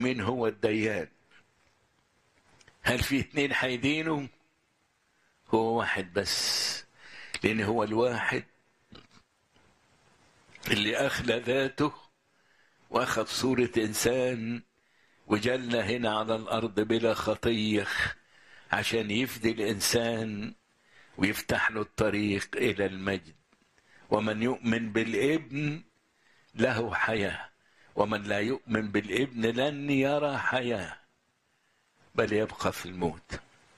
مين هو الديان هل في اتنين هيدينوا هو واحد بس لان هو الواحد اللي اخلى ذاته واخذ صورة انسان وجلى هنا على الارض بلا خطيه عشان يفدي الانسان ويفتح له الطريق الى المجد ومن يؤمن بالابن له حياه ومن لا يؤمن بالابن لن يرى حياه بل يبقى في الموت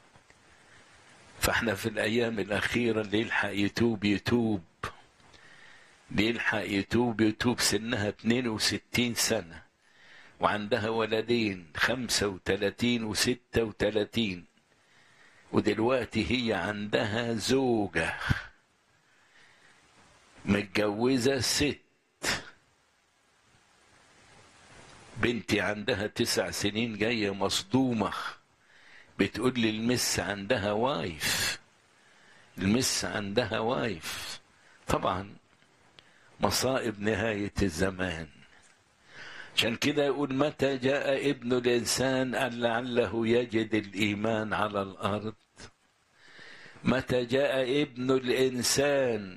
فاحنا في الايام الاخيره اللي يلحق يتوب يتوب اللي يلحق يتوب يتوب سنها 62 سنه وعندها ولدين 35 و36 ودلوقتي هي عندها زوجة متجوزة ست بنتي عندها تسع سنين جاية مصدومة بتقول لي المس عندها وايف المس عندها وايف طبعا مصائب نهاية الزمان عشان كده يقول متى جاء ابن الإنسان أن لعله يجد الإيمان على الأرض متى جاء ابن الإنسان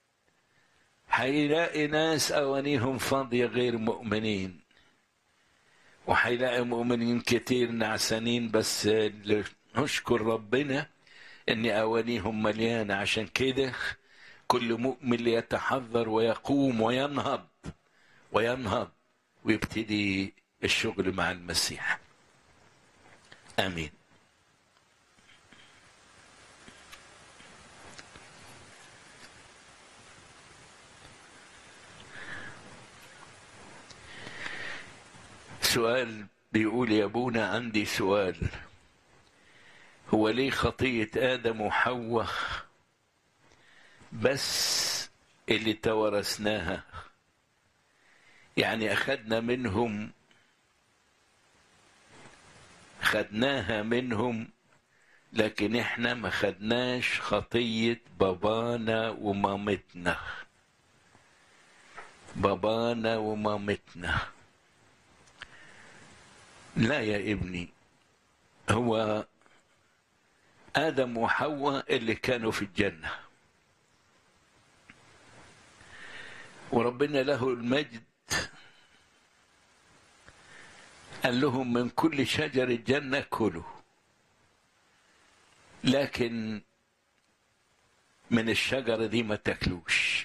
هيلاقي ناس أوانيهم فاضية غير مؤمنين وهيلاقي مؤمنين كتير نعسانين بس نشكر ربنا ان أوانيهم مليانة عشان كده كل مؤمن ليتحذر ويقوم وينهض وينهض ويبتدي الشغل مع المسيح امين سؤال بيقول يا ابونا عندي سؤال هو ليه خطية آدم وحواء بس اللي توارثناها يعني أخذنا منهم خدناها منهم لكن احنا ما خدناش خطية بابانا ومامتنا بابانا ومامتنا لا يا ابني هو آدم وحواء اللي كانوا في الجنة وربنا له المجد قال لهم من كل شجر الجنة كلوا لكن من الشجرة دي ما تاكلوش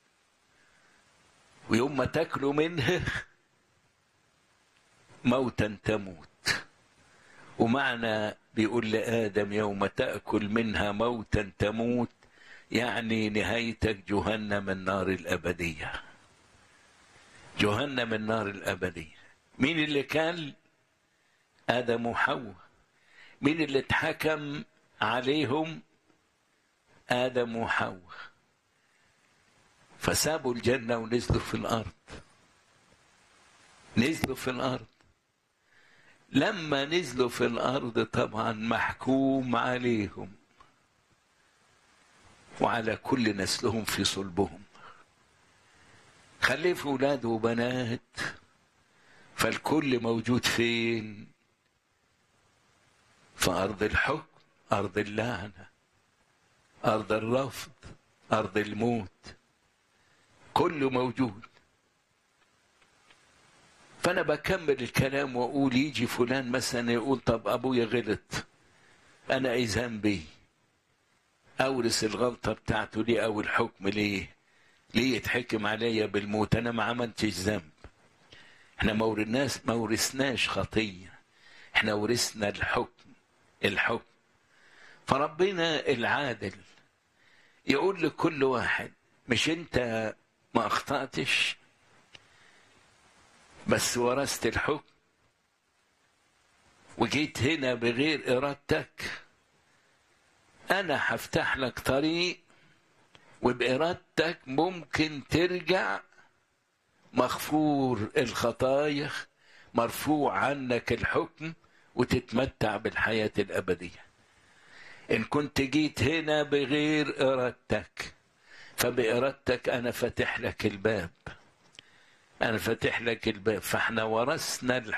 ويوم ما تاكلوا منها موتا تموت ومعنى بيقول لآدم يوم تأكل منها موتا تموت يعني نهايتك جهنم النار الأبدية جهنم النار الأبدية مين اللي كان آدم وحواء مين اللي اتحكم عليهم آدم وحواء فسابوا الجنة ونزلوا في الأرض نزلوا في الأرض لما نزلوا في الأرض طبعا محكوم عليهم وعلى كل نسلهم في صلبهم خلفوا أولاد وبنات فالكل موجود فين في أرض الحكم أرض اللعنة أرض الرفض أرض الموت كله موجود فأنا بكمل الكلام وأقول يجي فلان مثلا يقول طب أبويا غلط أنا إيه ذنبي أورث الغلطة بتاعته ليه أو الحكم ليه ليه يتحكم عليا بالموت أنا ما عملتش ذنب احنا ما ورثناش ما ورثناش خطيه احنا ورثنا الحكم الحكم فربنا العادل يقول لكل واحد مش انت ما اخطاتش بس ورثت الحكم وجيت هنا بغير ارادتك انا هفتح لك طريق وبارادتك ممكن ترجع مغفور الخطايا مرفوع عنك الحكم وتتمتع بالحياة الأبدية إن كنت جيت هنا بغير إرادتك فبإرادتك أنا فاتح لك الباب أنا فاتح لك الباب فإحنا ورثنا